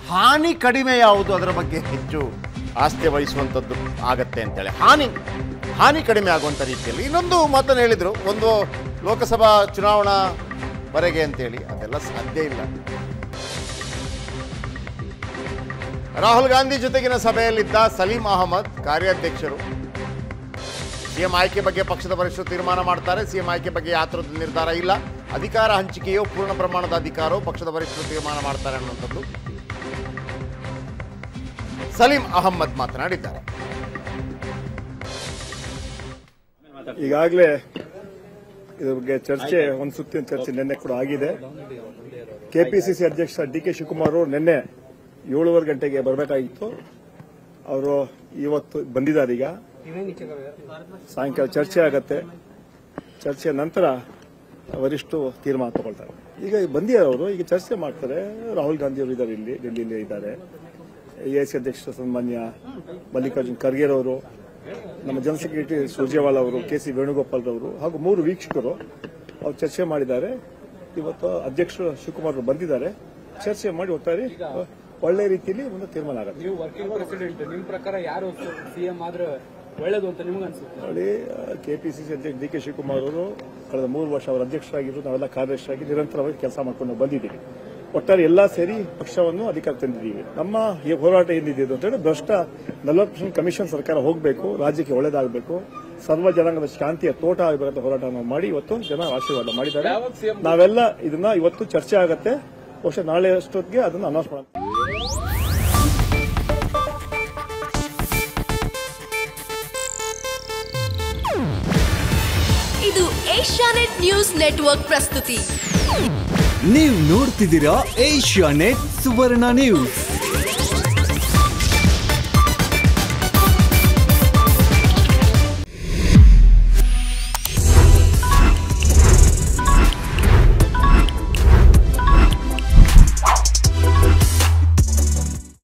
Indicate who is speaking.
Speaker 1: ಹಾನಿ ಕಡಿಮೆ ಯಾವುದು ಅದರ ಬಗ್ಗೆ ಹೆಚ್ಚು ಆಸ್ತಿ ವಹಿಸುವಂಥದ್ದು ಆಗತ್ತೆ ಅಂತೇಳಿ ಹಾನಿ ಹಾನಿ ಕಡಿಮೆ ಆಗುವಂಥ ರೀತಿಯಲ್ಲಿ ಇನ್ನೊಂದು ಮಾತನ್ನು ಹೇಳಿದರು ಒಂದು ಲೋಕಸಭಾ ಚುನಾವಣಾವರೆಗೆ ಅಂತೇಳಿ ಅದೆಲ್ಲ ಸಾಧ್ಯ ಇಲ್ಲ ರಾಹುಲ್ ಗಾಂಧಿ ಜೊತೆಗಿನ ಸಭೆಯಲ್ಲಿದ್ದ ಸಲೀಂ ಅಹಮದ್ ಕಾರ್ಯಾಧ್ಯಕ್ಷರು ಸಿಎಂ ಆಯ್ಕೆ ಬಗ್ಗೆ ಪಕ್ಷದ ವರಿಷ್ಠರು ತೀರ್ಮಾನ ಮಾಡ್ತಾರೆ ಸಿಎಂ ಆಯ್ಕೆ ಬಗ್ಗೆ ಯಾತ್ರದ ನಿರ್ಧಾರ ಇಲ್ಲ ಅಧಿಕಾರ ಹಂಚಿಕೆಯೋ ಪೂರ್ಣ ಪ್ರಮಾಣದ ಅಧಿಕಾರವು ಪಕ್ಷದ ವರಿಷ್ಠರು ತೀರ್ಮಾನ ಮಾಡ್ತಾರೆ ಅನ್ನುವಂಥದ್ದು ಸಲೀಂ ಅಹಮ್ಮದ್ ಮಾತನಾಡಿದ್ದಾರೆ
Speaker 2: ಈಗಾಗಲೇ ಇದ್ರ ಬಗ್ಗೆ ಚರ್ಚೆ ಒಂದು ಸುತ್ತಿನ ಚರ್ಚೆ ನಿನ್ನೆ ಕೂಡ ಆಗಿದೆ ಕೆಪಿಸಿಸಿ ಅಧ್ಯಕ್ಷ ಡಿ ಕೆ ಶಿವಕುಮಾರ್ ಅವರು ನಿನ್ನೆ ಏಳುವರೆ ಗಂಟೆಗೆ ಬರಬೇಕಾಗಿತ್ತು ಅವರು ಇವತ್ತು ಬಂದಿದ್ದಾರೆ ಈಗ ಸಾಯಂಕಾಲ ಚರ್ಚೆ ಆಗತ್ತೆ ಚರ್ಚೆಯ ನಂತರ ವರಿಷ್ಠರು ತೀರ್ಮಾನ ತಗೊಳ್ತಾರೆ ಈಗ ಬಂದಿದ್ದಾರೆ ಅವರು ಈಗ ಚರ್ಚೆ ಮಾಡ್ತಾರೆ ರಾಹುಲ್ ಗಾಂಧಿ ಅವರು ಇದ್ದಾರೆ ಇಲ್ಲಿ ಡೆಲ್ಲಿಯಲ್ಲಿ ಇದ್ದಾರೆ ಎಐಸಿ ಅಧ್ಯಕ್ಷ ಸನ್ಮಾನ್ಯ ಮಲ್ಲಿಕಾರ್ಜುನ್ ಖರ್ಗೆ ಅವರು ನಮ್ಮ ಜನರಲ್ ಸೆಕ್ರೆಟರಿ ಸುರ್ಜೇವಾಲ ಅವರು ಕೆ ಸಿ ವೇಣುಗೋಪಾಲ್ ರವರು ಹಾಗೂ ಮೂರು ವೀಕ್ಷಕರು ಅವ್ರು ಚರ್ಚೆ ಮಾಡಿದ್ದಾರೆ ಇವತ್ತು ಅಧ್ಯಕ್ಷರು ಶಿವಕುಮಾರ್ ಅವರು ಬಂದಿದ್ದಾರೆ ಚರ್ಚೆ ಮಾಡಿ ಒಟ್ಟಾರೆ ಒಳ್ಳೆ ರೀತಿಯಲ್ಲಿ ಒಂದು ತೀರ್ಮಾನ ಆಗುತ್ತೆ
Speaker 3: ನೀವು ವರ್ಕಿಂಗ್ ಪ್ರೆಸಿಡೆಂಟ್ ನಿಮ್ ಪ್ರಕಾರ ಯಾರು ಸಿಎಂ ಆದ್ರೆ ಒಳ್ಳೇದು ಅಂತ ನಿಮ್ಗೆ ಅನ್ಸುತ್ತೆ
Speaker 2: ನೋಡಿ ಕೆಪಿಸಿಸಿ ಅಧ್ಯಕ್ಷ ಡಿ ಕೆ ಶಿವಕುಮಾರ್ ಅವರು ಕಳೆದ ಮೂರು ವರ್ಷ ಅವರ ಅಧ್ಯಕ್ಷರಾಗಿದ್ದು ನಾವೆಲ್ಲ ಕಾರ್ಯದರ್ಶಿಯಾಗಿ ನಿರಂತರವಾಗಿ ಕೆಲಸ ಮಾಡ್ಕೊಂಡು ಬಂದಿದ್ದೀವಿ ಒಟ್ಟಾರೆ ಎಲ್ಲಾ ಸೇರಿ ಪಕ್ಷವನ್ನು ಅಧಿಕಾರ ತಂದಿದ್ದೀವಿ ನಮ್ಮ ಈ ಹೋರಾಟ ಏನಿದೆ ಅಂತ ಹೇಳಿ ಭ್ರಷ್ಟ ನಲವತ್ತು ಪರ್ಸೆಂಟ್ ಕಮಿಷನ್ ಸರ್ಕಾರ ಹೋಗಬೇಕು ರಾಜ್ಯಕ್ಕೆ ಒಳ್ಳೇದಾಗಬೇಕು ಸರ್ವ ಜನಾಂಗದ ಶಾಂತಿಯ ತೋಟ ಆಗಬೇಕಂತ ಹೋರಾಟ ನಾವು ಮಾಡಿ ಇವತ್ತು ಜನ ಆಶೀರ್ವಾದ ಮಾಡಿದ್ದಾರೆ ನಾವೆಲ್ಲ ಇದನ್ನ ಇವತ್ತು ಚರ್ಚೆ ಆಗತ್ತೆ ಬಹುಶಃ ನಾಳೆ ಅಷ್ಟೊತ್ತಿಗೆ ಅದನ್ನು ಅನೌನ್ಸ್ ಮಾಡೋಣ
Speaker 4: ಇದು ಏಷ್ಯಾನೆಟ್ ನ್ಯೂಸ್ ನೆಟ್ವರ್ಕ್ ಪ್ರಸ್ತುತಿ
Speaker 5: ನೀವು ನೋಡ್ತಿದ್ದೀರಾ ಏಷ್ಯಾ ನೆಟ್ ಸುವರ್ಣ ನ್ಯೂಸ್